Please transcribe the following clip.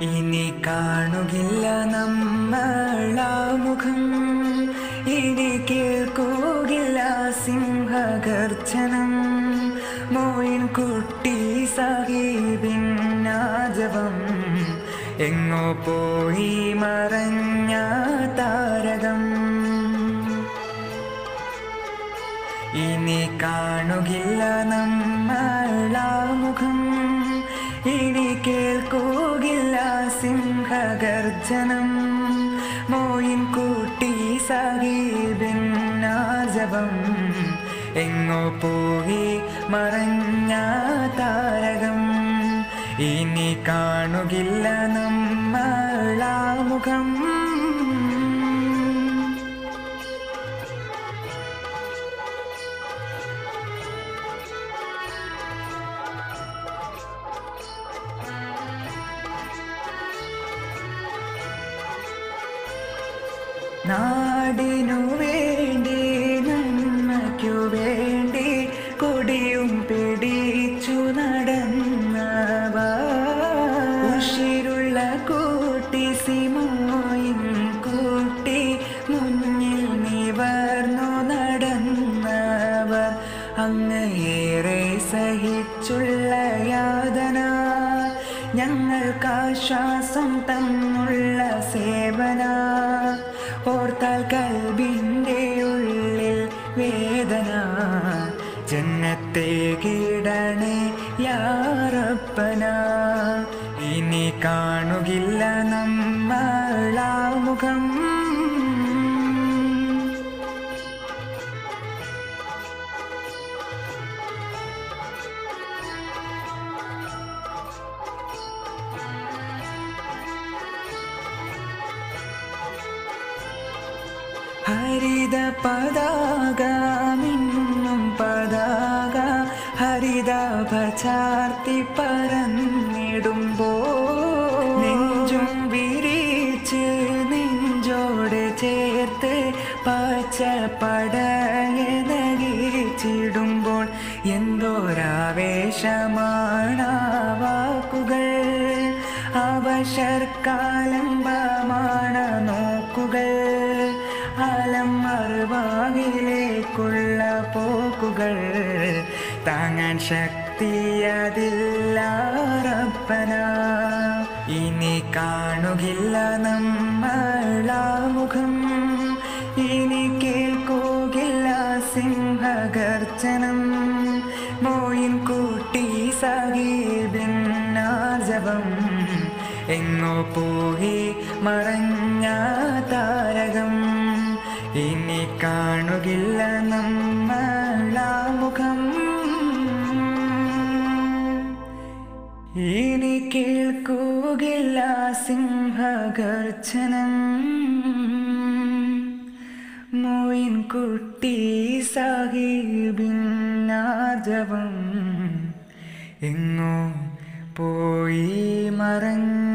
ഇനി കാണുകില്ല നമ്മളാമുഖം ഇനി കേൾക്കുകില്ല സിംഹഗർജനം മോയിൻ കുട്ടി സാഹിബിന്നാജവം എങ്ങോ പോയി മറഞ്ഞ താരകം ഇനി കാണുകില്ല നമ്മളാമുഖം ഇനി കേൾക്കുകില്ല സിംഹഗർജനം മോയിൻ കൂട്ടി സാഹിബിന്നാജപം എങ്ങോ പോയി മറഞ്ഞ താരകം ഇനി കാണുകില്ല നമ്മളാമുഖം നാടിനു വേണ്ടി നന്മയ്ക്കു വേണ്ടി കൊടിയും പിടിച്ചു നടന്നവ ഉഷിരുള്ള കൂട്ടി സിമോയും കൂട്ടി മുന്നിൽ നിവർന്നു നടന്നവർ അങ്ങേറെ സഹിച്ചുള്ള യാതന ഞങ്ങൾക്കാശ്വാസം തന്നുള്ള സേവന ഓർത്താൽ കൽബിൻ്റെ ഉള്ളിൽ വേദന ജന്നത്തെ കീടണേ യാറപ്പന ഇനി കാണുകില്ല നമ്മളാമുഖം ഹരിത പതാക മിന്നും പതാക ഹരിതാഭ ചാർത്തി പറന്നിടുമ്പോ നെഞ്ചും വിരിച്ച് നെഞ്ചോട് ചേർത്ത് പച്ച പടയനകിച്ചിടുമ്പോൾ എന്തോരാവേശമാണ് ആ വാക്കുകൾ അവശർക്കാലംബമാണ് നോക്കുകൾ അലം മറുവാകിലേക്കുള്ള പോക്കുകൾ താങ്ങാൻ ശക്തിയതില്ല റബ്ബന ഇനി കാണുകില്ല നമ്മളാമുഖം ഇനി കേൾക്കുകില്ല സിംഹഗർജനം മോയിൻ കൂട്ടി സാഹിബിന്നാർജവം എങ്ങോ പോയി മറഞ്ഞ താരകം ഇനി കാണുകില്ല നമ്മളാമുഖം ഇനി കേൾക്കുകില്ല സിംഹഗർജനം മോയിൻ കുട്ടി സാഹിബിന്നാർജവം എങ്ങോ പോയി മറഞ്ഞ